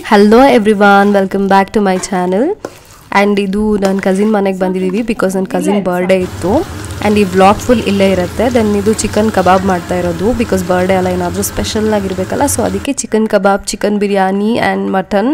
Hello everyone welcome back to my channel and ಇದು ನನ್ನ cousin ಮನೆಗೆ ಬಂದಿದ್ದೀವಿ ಬಿಕಾಸ್ ನನ್ನ ಕಸಿನ್ ಬರ್ಡೇ ಇತ್ತು ಆ್ಯಂಡ್ ಈ ವ್ಲಾಗ್ ಫುಲ್ ಇಲ್ಲೇ ಇರುತ್ತೆ ದೆನ್ ಇದು ಚಿಕನ್ ಕಬಾಬ್ ಮಾಡ್ತಾ ಇರೋದು ಬಿಕಾಸ್ ಬರ್ಡೇ ಎಲ್ಲ ಏನಾದರೂ ಸ್ಪೆಷಲ್ ಆಗಿರಬೇಕಲ್ಲ ಸೊ ಅದಕ್ಕೆ chicken kebab chicken biryani and mutton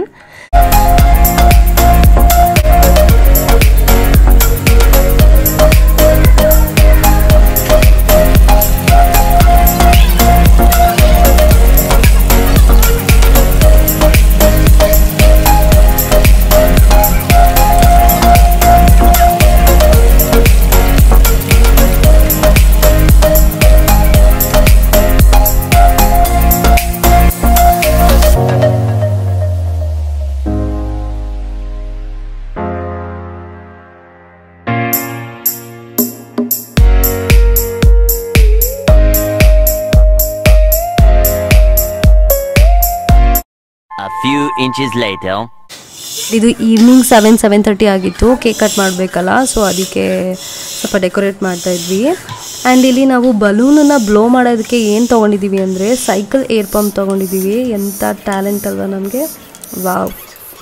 A few inches later. ಇದು ಈವ್ನಿಂಗ್ ಸೆವೆನ್ ಸೆವೆನ್ ತರ್ಟಿ ಆಗಿತ್ತು ಕೇಕ್ ಕಟ್ ಮಾಡಬೇಕಲ್ಲ ಸೊ ಅದಕ್ಕೆ ಸ್ವಲ್ಪ ಡೆಕೋರೇಟ್ ಮಾಡ್ತಾ ಇದ್ವಿ ಆ್ಯಂಡ್ ಇಲ್ಲಿ ನಾವು ಬಲೂನನ್ನು ಬ್ಲೋ ಮಾಡೋದಕ್ಕೆ ಏನು ತೊಗೊಂಡಿದ್ದೀವಿ ಅಂದರೆ ಸೈಕಲ್ ಏರ್ ಪಂಪ್ ತೊಗೊಂಡಿದ್ದೀವಿ ಎಂಥ ಟ್ಯಾಲೆಂಟ್ ಅಲ್ವಾ ನಮಗೆ wow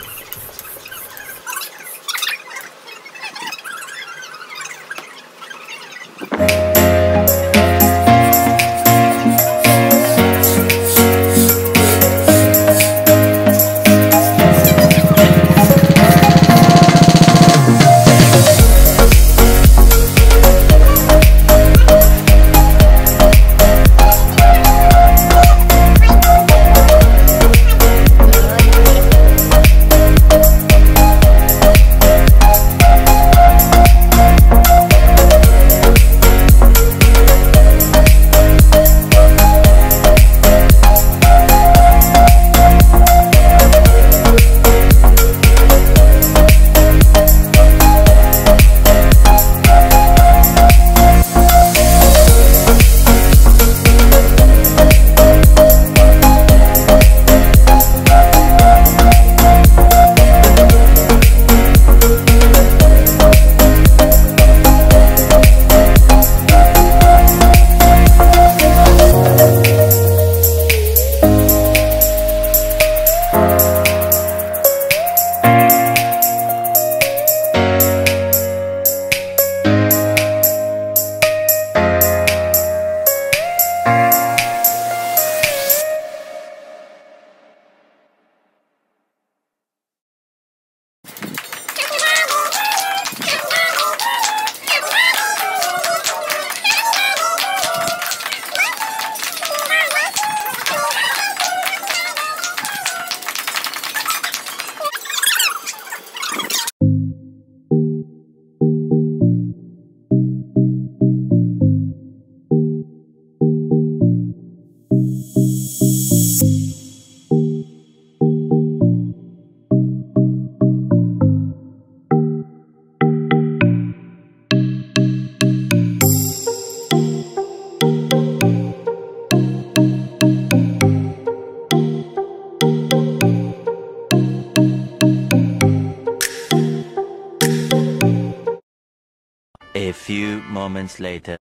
A few moments later.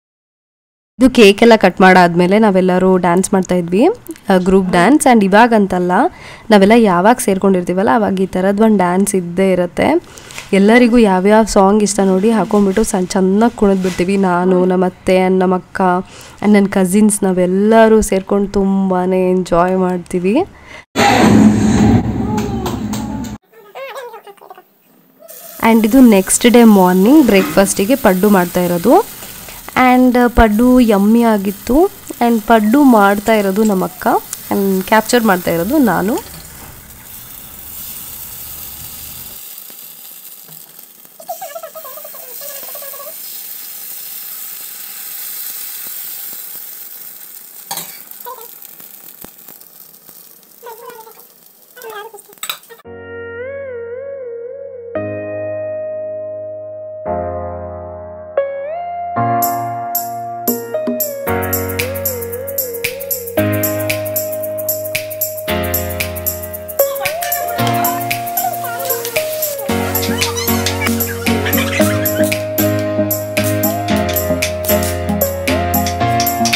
ಇದು ಕೇಕ್ ಎಲ್ಲ ಕಟ್ ಮಾಡಾದ್ಮೇಲೆ ನಾವೆಲ್ಲರೂ ಡ್ಯಾನ್ಸ್ ಮಾಡ್ತಾ ಇದ್ವಿ ಗ್ರೂಪ್ ಡ್ಯಾನ್ಸ್ ಆ್ಯಂಡ್ ಇವಾಗಂತಲ್ಲ ನಾವೆಲ್ಲ ಯಾವಾಗ ಸೇರ್ಕೊಂಡಿರ್ತೀವಲ್ಲ ಅವಾಗ ಈ ಥರದ್ದು ಒಂದು ಡ್ಯಾನ್ಸ್ ಇದ್ದೇ ಇರುತ್ತೆ ಎಲ್ಲರಿಗೂ ಯಾವ್ಯಾವ ಸಾಂಗ್ ಇಷ್ಟ ನೋಡಿ ಹಾಕೊಂಡ್ಬಿಟ್ಟು ಸಣ್ಣ ಚೆನ್ನಾಗಿ ಕುಣಿದ್ಬಿಡ್ತೀವಿ ನಾನು ನಮ್ಮ ಅತ್ತೆ and ನಮ್ಮ ಅಕ್ಕ ಆ್ಯಂಡ್ ನನ್ನ ಕಸಿನ್ಸ್ ನಾವೆಲ್ಲರೂ ಸೇರ್ಕೊಂಡು ತುಂಬಾ ಎಂಜಾಯ್ ಮಾಡ್ತೀವಿ ಆ್ಯಂಡ್ ಇದು ನೆಕ್ಸ್ಟ್ ಡೇ ಮಾರ್ನಿಂಗ್ ಬ್ರೇಕ್ಫಾಸ್ಟಿಗೆ ಪಡ್ಡು ಮಾಡ್ತಾ ಇರೋದು ಆ್ಯಂಡ್ ಪಡ್ಡು ಯಮ್ಮಿ ಆಗಿತ್ತು ಆ್ಯಂಡ್ ಪಡ್ಡು ಮಾಡ್ತಾ ಇರೋದು ನಮ್ಮ ಅಕ್ಕ ಆ್ಯಂಡ್ ಕ್ಯಾಪ್ಚರ್ ಮಾಡ್ತಾ ಇರೋದು ನಾನು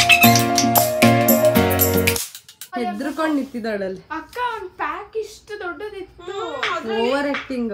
ಹೆದ್ರಕೊಂಡ್ ನಿಂತಿದ್ದಾಳಲ್ಲಿ ಅಕ್ಕ ಒಂದ್ ಪ್ಯಾಕ್ ಇಷ್ಟು ದೊಡ್ಡ over acting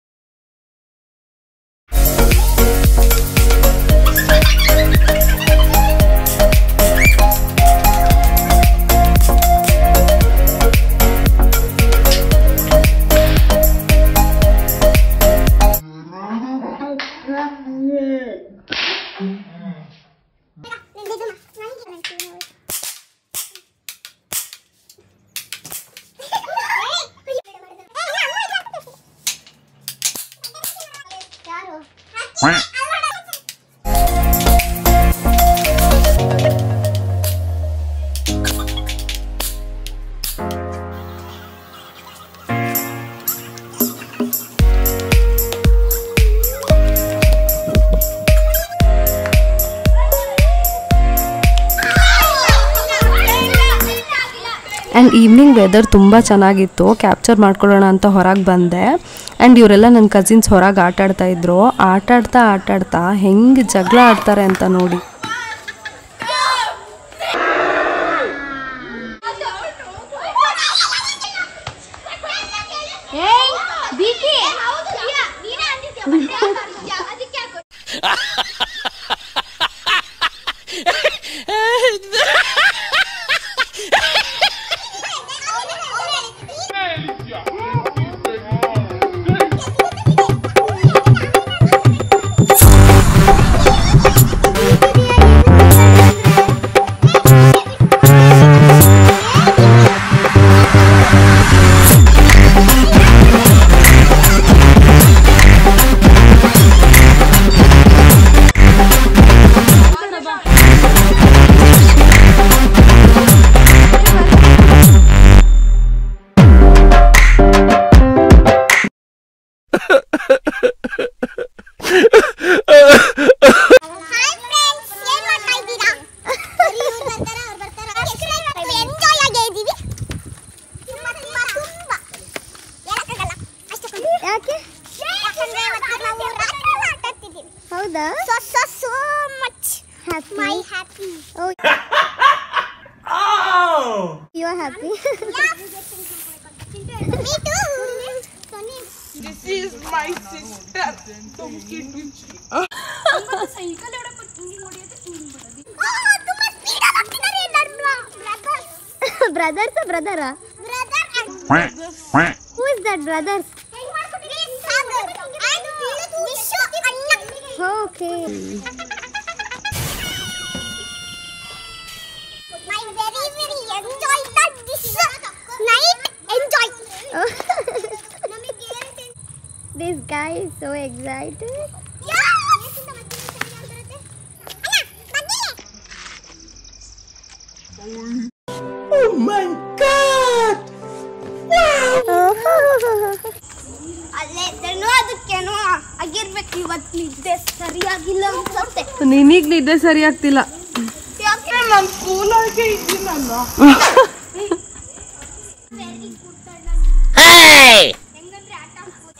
and evening weather ತುಂಬ ಚೆನ್ನಾಗಿತ್ತು ಕ್ಯಾಪ್ಚರ್ ಮಾಡ್ಕೊಳ್ಳೋಣ ಅಂತ ಹೊರಗೆ ಬಂದೆ ಆ್ಯಂಡ್ ಇವರೆಲ್ಲ ನನ್ನ ಕಸಿನ್ಸ್ ಹೊರಗೆ ಆಟ ಆಡ್ತಾ ಇದ್ರು ಆಟ ಆಡ್ತಾ ಆಟ ಆಡ್ತಾ ಹೆಂಗೆ ಜಗಳ ಆಡ್ತಾರೆ ಅಂತ ನೋಡಿ ಹಾಯ್ ಫ್ರೆಂಡ್ಸ್ ಏನ್ ಮಾಡ್ತಾ ಇದ್ದೀರಾ ಇವ್ರು ಬರ್ತಾರ ಅವ್ರು ಬರ್ತಾರ ಎಂಜಾಯ್ ಆಗೇ ಇದ್ದೀವಿ ತುಂಬಾ ತುಂಬಾ ತುಂಬಾ ಹೇಳಕ್ಕಾಗಲ್ಲ ಅಷ್ಟಕ್ಕೊಂದು ಯಾಕೆ ಯಾಕಂದ್ರೆ ಇವತ್ತು ನಾವು ರಾತ್ರಿ ಆಟ ಆಡ್ತಿದ್ದೀವಿ ಹೌದಾ so so so much my happy you are happy me too This is my sister. Don't kid me. Brothers brother who is that brothers okay My very very enjoy that this night enjoy. this guy is so excited. Yeah. Oh my god! ಅಲ್ಲೇನೋ ಅದಕ್ಕೇನೋ ಆಗಿರ್ಬೇಕು ಇವತ್ತು ನಿದ್ದೆ ಸರಿಯಾಗಿಲ್ಲ ಅನ್ಸುತ್ತೆ ನಿನಗೆ ನಿದ್ದೆ ಸರಿ ಆಗ್ತಿಲ್ಲ ಯಾಕೆ ನಾನು ಸ್ಕೂಲಾಗೆ ಇದ್ದೀನಲ್ಲ ಹೆಂಗಂದ್ರೆ ಆಟ ಆಡ್ಬೋದು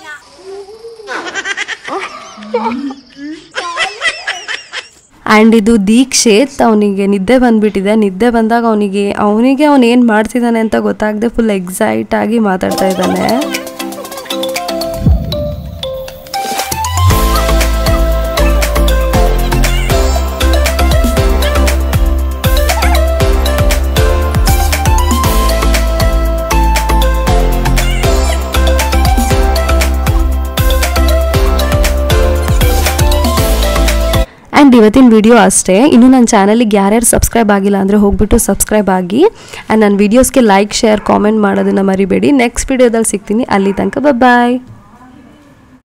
ಆ್ಯಂಡ್ ಇದು ದೀಕ್ಷಿತ್ ಅವನಿಗೆ ನಿದ್ದೆ ಬಂದ್ಬಿಟ್ಟಿದೆ ನಿದ್ದೆ ಬಂದಾಗ ಅವನಿಗೆ ಅವನಿಗೆ ಅವನು ಏನು ಮಾಡ್ತಿದ್ದಾನೆ ಅಂತ ಗೊತ್ತಾಗದೆ ಫುಲ್ ಎಕ್ಸೈಟ್ ಆಗಿ ಮಾತಾಡ್ತಾ ಇದ್ದಾನೆ ಆ್ಯಂಡ್ ಇವತ್ತಿನ ವಿಡಿಯೋ ಅಷ್ಟೇ ಇನ್ನು ನನ್ನ ಚಾನಲಿಗೆ ಯಾರ್ಯಾರು ಸಬ್ಸ್ಕ್ರೈಬ್ ಆಗಿಲ್ಲ ಅಂದರೆ ಹೋಗ್ಬಿಟ್ಟು ಸಬ್ಸ್ಕ್ರೈಬ್ ಆಗಿ ಆ್ಯಂಡ್ ನನ್ನ ವೀಡಿಯೋಸ್ಗೆ ಲೈಕ್ ಶೇರ್ ಕಾಮೆಂಟ್ ಮಾಡೋದನ್ನು ಮರಿಬೇಡಿ ನೆಕ್ಸ್ಟ್ ವಿಡಿಯೋದಲ್ಲಿ ಸಿಗ್ತೀನಿ ಅಲ್ಲಿ ತನಕ ಬಾಯ್